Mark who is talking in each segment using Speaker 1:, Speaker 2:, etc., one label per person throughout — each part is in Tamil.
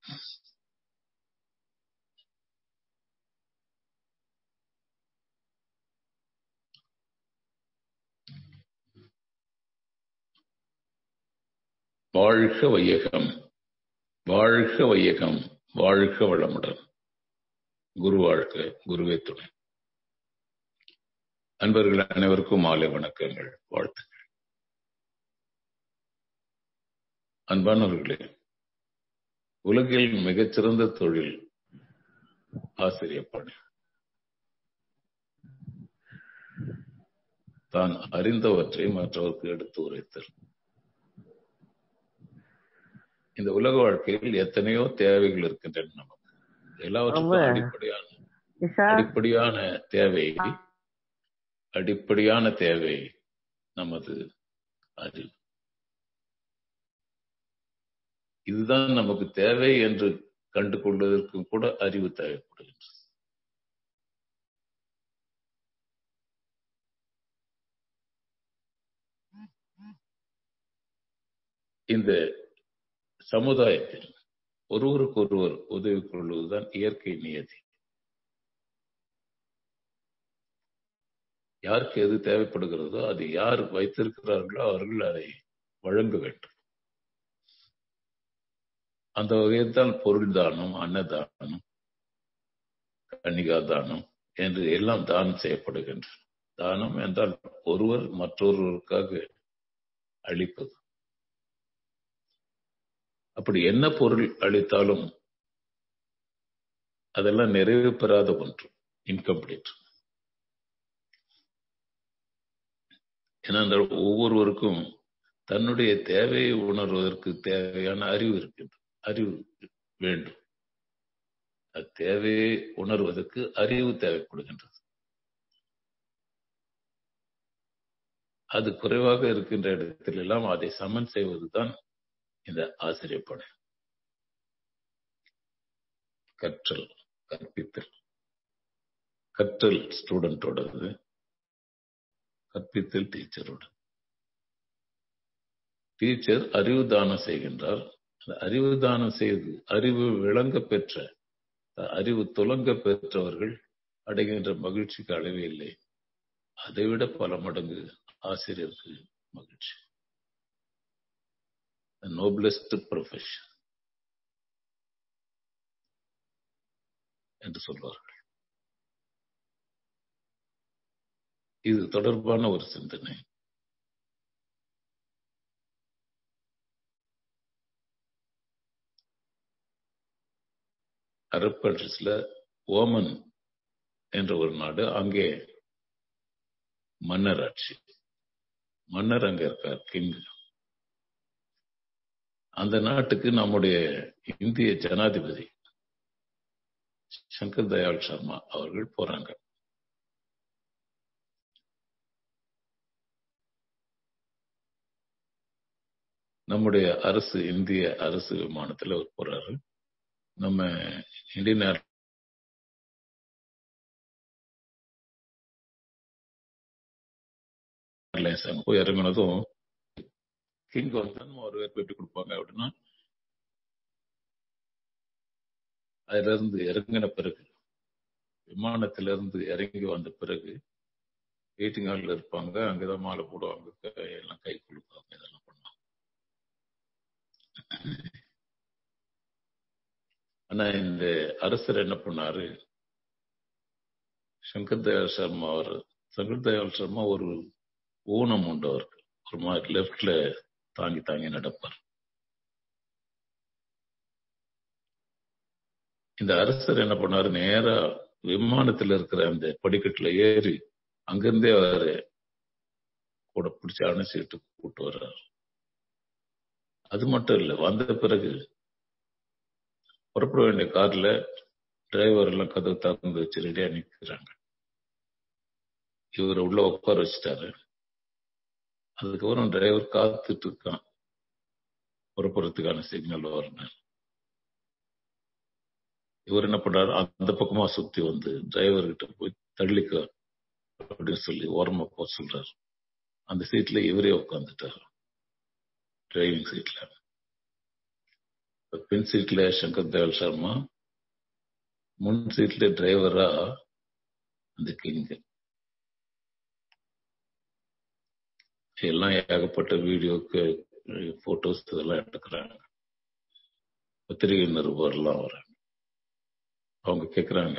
Speaker 1: வாழ்க வையகம் வாழ்க வையகம் வாழ்க வளமுடன் குரு வாழ்க குருவே துணை அன்பர்கள் அனைவருக்கும் மாலை வணக்கங்கள் வாழ்த்துக்கள் அன்பானவர்களே உலகில் மிகச்சிறந்த தொழில் ஆசிரிய பணி தான் அறிந்தவற்றை மற்றவருக்கு எடுத்து உரைத்தல் இந்த உலக வாழ்க்கையில் எத்தனையோ தேவைகள் இருக்கின்றன நமக்கு எல்லாவற்றுக்கும் அடிப்படையான அடிப்படையான தேவை அடிப்படையான தேவை நமது அறிவு இதுதான் நமக்கு தேவை என்று கண்டு கொள்வதற்கும் கூட அறிவு தேவைப்படுகின்றது இந்த சமுதாயத்தில் ஒருவருக்கு ஒருவர் உதவி கொள்வதுதான் இயற்கை நியதி யாருக்கு எது தேவைப்படுகிறதோ அது யார் வைத்திருக்கிறார்களோ அவர்கள் அதை வழங்க வேண்டும் அந்த வகையில் தான் பொருள் தானம் அன்னதானம் கன்னிகா தானம் என்று எல்லாம் தானம் செய்யப்படுகின்றன தானம் என்றால் ஒருவர் மற்றொருவருக்காக அளிப்பது அப்படி என்ன பொருள் அளித்தாலும் அதெல்லாம் நிறைவு பெறாத ஒன்று இன்கம்ப்ளீட் ஏனென்றால் ஒவ்வொருவருக்கும் தன்னுடைய தேவையை உணர்வதற்கு தேவையான அறிவு இருக்கின்றது அறிவு வேண்டும் அது தேவையை உணர்வதற்கு அறிவு தேவைப்படுகின்றது அது குறைவாக இருக்கின்ற இடத்திலெல்லாம் அதை சமன் செய்வதுதான் இந்த ஆசிரியர் பணி கற்றல் கற்பித்தல் கற்றல் ஸ்டூடெண்டோடது கற்பித்தல் டீச்சரோட டீச்சர் அறிவு தானம் செய்கின்றார் அந்த அறிவு தானம் செய்து அறிவு விளங்க பெற்ற அறிவு துலங்க பெற்றவர்கள் அடைகின்ற மகிழ்ச்சிக்கு அளவே இல்லை அதைவிட பல மடங்கு ஆசிரியருக்கு மகிழ்ச்சி நோபிளஸ்ட் ப்ரொஃபஷன் என்று சொல்வார்கள் இது தொடர்பான ஒரு சிந்தனை அரப் கண்ட்ரிஸ்ல ஓமன் என்ற ஒரு நாடு அங்கே மன்னர் ஆட்சி மன்னர் அங்க இருக்கார் கிங் அந்த நாட்டுக்கு நம்முடைய இந்திய ஜனாதிபதி சங்கர் தயாள் சர்மா அவர்கள் போறாங்க நம்முடைய அரசு இந்திய அரசு விமானத்தில் அவர் போறாரு நம்ம இந்தியன் ஏர் ஏர்லைன்ஸ் அங்க போய் இறங்கினதும் கிங் வந்து ஒரு பேர் எப்படி கொடுப்பாங்க அப்படின்னா அதுல இருந்து இறங்கின பிறகு விமானத்திலிருந்து இறங்கி வந்த பிறகு வெயிட்டிங் ஹால்ல இருப்பாங்க அங்கதான் மாலை போடுவாங்க எல்லாம் கை கொடுப்பாங்க இதெல்லாம் பண்ணுவாங்க ஆனா இந்த அரசர் என்ன பண்ணாரு சங்கர் தயாள் சர்மா அவர் சங்கர் தயாள் சர்மா ஒரு ஊனம் உண்டு அவருக்கு ஒரு மாதிரி லெப்ட்ல தாங்கி தாங்கி நடப்பார் இந்த அரசர் என்ன பண்ணாரு நேரா விமானத்துல இருக்கிற அந்த படிக்கட்டுல ஏறி அங்கிருந்தே அவரு கூட பிடிச்சி அணைச்சிட்டு கூட்டு வர்றாரு அது மட்டும் இல்ல வந்த பிறகு புறப்பட வேண்டிய கார்ல டிரைவர் எல்லாம் கதவு திறந்து வச்சு ரெடியா நிக்கிறாங்க இவர் உள்ள உட்கார வச்சுட்டாரு அதுக்கப்புறம் டிரைவர் காத்துட்டு இருக்கான் புறப்புறத்துக்கான சிக்னல் வரணும் இவர் என்ன பண்றாரு அந்த பக்கமா சுத்தி வந்து டிரைவர் கிட்ட போய் தள்ளிக்க அப்படின்னு சொல்லி ஓரமா போக சொல்றாரு அந்த சீட்ல இவரே உட்காந்துட்டாரு டிரைவிங் சீட்ல பின் சீட்ல சங்கர் தயாள் சர்மா முன் சீட்ல டிரைவரா அந்த கிங் எல்லாம் ஏகப்பட்ட வீடியோக்கு போட்டோஸ் இதெல்லாம் எடுக்கிறாங்க பத்திரிகை நிருபர்லாம் வராங்க அவங்க கேக்குறாங்க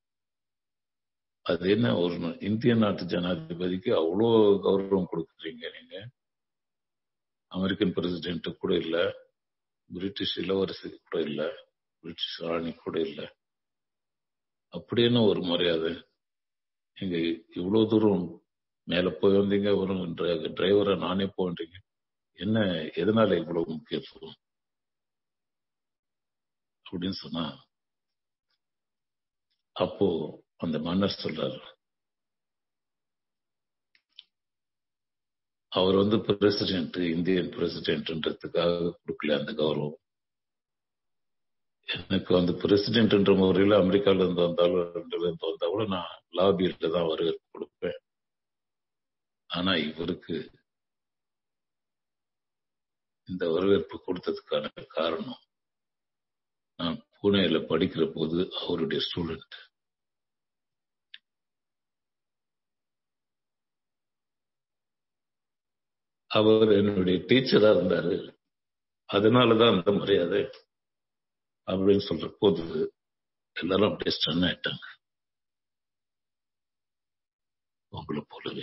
Speaker 1: அது என்ன ஒரு இந்திய நாட்டு ஜனாதிபதிக்கு அவ்வளோ கௌரவம் கொடுக்குறீங்க நீங்க அமெரிக்கன் பிரசிடென்ட் கூட இல்ல பிரிட்டிஷ் இளவரசி கூட இல்ல பிரிட்டிஷ் ராணி கூட இல்ல அப்படின்னு ஒரு மரியாதை நீங்க இவ்வளவு தூரம் மேல போய் வந்தீங்க ஒரு டிரைவரை நானே போன்றீங்க என்ன எதனால இவ்வளவு முக்கியத்துவம் அப்படின்னு சொன்னா அப்போ அந்த மன்னர் சொல்றாரு அவர் வந்து பிரசிடென்ட் இந்தியன் பிரசிடென்ட்ன்றதுக்காக கொடுக்கல அந்த கௌரவம் எனக்கு வந்து பிரசிடென்ட்ன்ற முறையில அமெரிக்கால இருந்து வந்தாலும் இருந்து வந்தா கூட நான் லாபியில தான் வரவேற்பு கொடுப்பேன் ஆனா இவருக்கு இந்த வரவேற்பு கொடுத்ததுக்கான காரணம் நான் பூனேல படிக்கிற போது அவருடைய ஸ்டூடெண்ட் அவர் என்னுடைய டீச்சரா இருந்தாரு அதனாலதான் அந்த மரியாதை அப்படின்னு சொல்ற போது எல்லாரும் அப்படியே ஸ்டன் ஆயிட்டாங்க உங்களை போலவே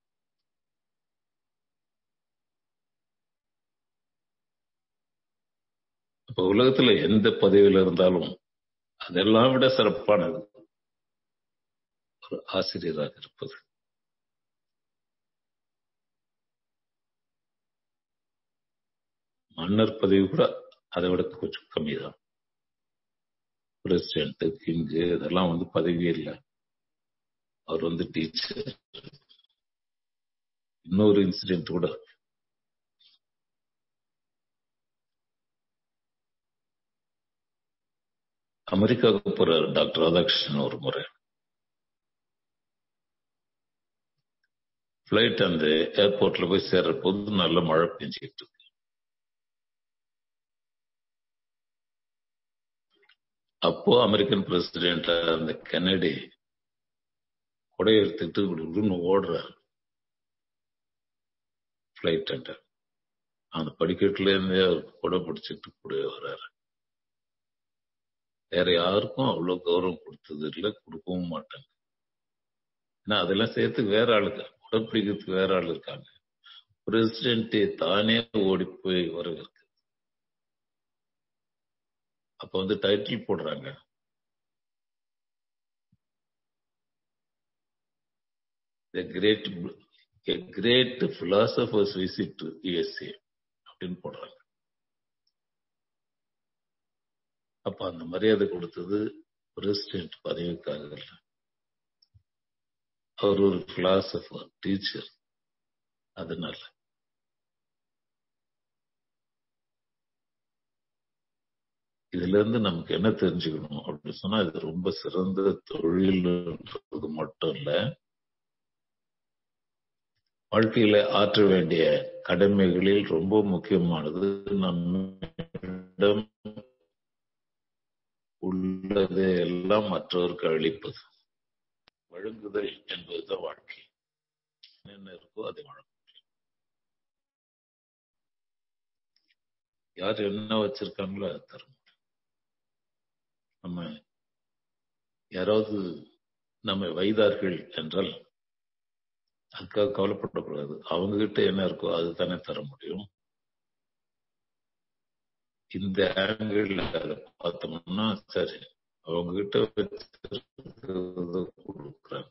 Speaker 1: இப்ப உலகத்துல எந்த பதவியில இருந்தாலும் அதெல்லாம் விட சிறப்பானது ஒரு ஆசிரியராக இருப்பது மன்னர் பதவி கூட அதை விட கொஞ்சம் கம்மி தான் பிரசிடென்ட் கிங்கு இதெல்லாம் வந்து பதவியே இல்லை அவர் வந்து டீச்சர் இன்னொரு இன்சிடென்ட் கூட அமெரிக்காவுக்கு போறாரு டாக்டர் ராதாகிருஷ்ணன் ஒரு முறை பிளைட் அந்த ஏர்போர்ட்ல போய் சேர்ற போது நல்ல மழை பெஞ்சிட்டு இருக்கு அப்போ அமெரிக்கன் பிரசிடென்ட் அந்த கெனடி கொடையை எடுத்துட்டு இப்படி ஓடுறாரு பிளைட் அந்த படிக்கட்டுல இருந்தே அவர் கொடை பிடிச்சிட்டு கூட வர்றாரு வேற யாருக்கும் அவ்வளவு கௌரவம் கொடுத்தது இல்லை கொடுக்கவும் மாட்டாங்க ஏன்னா அதெல்லாம் சேர்த்து வேற ஆளுங்க கொடை பிடிக்கிறதுக்கு வேற ஆள் இருக்காங்க பிரசிடென்ட் தானே ஓடி போய் வரவேற்கு அப்ப வந்து டைட்டில் போடுறாங்க The great a great philosopher's visit to USA அப்படின்னு போடுறாங்க அப்ப அந்த மரியாதை கொடுத்தது பிரசிடென்ட் பதவிக்காக இல்லை அவர் ஒரு பிலாசபர் டீச்சர் அதனால இதுல இருந்து நமக்கு என்ன தெரிஞ்சுக்கணும் அப்படின்னு சொன்னா இது ரொம்ப சிறந்த தொழில்ன்றது மட்டும் இல்ல வாழ்க்கையில ஆற்ற வேண்டிய கடமைகளில் ரொம்ப முக்கியமானது நம்மிடம் உள்ளது எல்லாம் மற்றவருக்கு அளிப்பது வழங்குதல் என்பதுதான் வாழ்க்கை என்ன இருக்கோ அதை வழங்க யார் என்ன வச்சிருக்காங்களோ அதை தரும் நம்ம யாராவது நம்ம வைதார்கள் என்றால் அதுக்காக கவலைப்படக்கூடாது அவங்க கிட்ட என்ன இருக்கோ அது தானே தர முடியும் இந்த ஆங்கிள் அதை பார்த்தோம்னா சரி அவங்க கிட்ட கொடுக்குறாங்க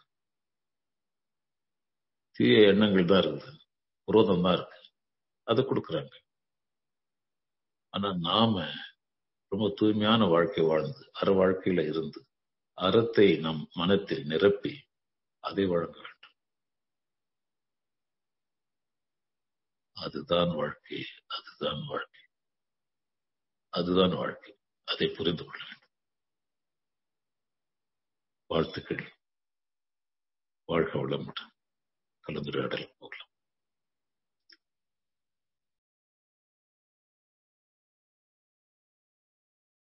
Speaker 1: தீய எண்ணங்கள் தான் இருக்குது விரோதம் தான் இருக்கு அதை கொடுக்குறாங்க ஆனா நாம ரொம்ப தூய்மையான வாழ்க்கை வாழ்ந்து அற வாழ்க்கையில இருந்து அறத்தை நம் மனத்தில் நிரப்பி அதை வழங்க வேண்டும் அதுதான் வாழ்க்கை அதுதான் வாழ்க்கை அதுதான் வாழ்க்கை அதை புரிந்து கொள்ள வேண்டும் வாழ்த்துக்கள் வாழ்க வளமுடன் கலந்துரையாடல் போகலாம்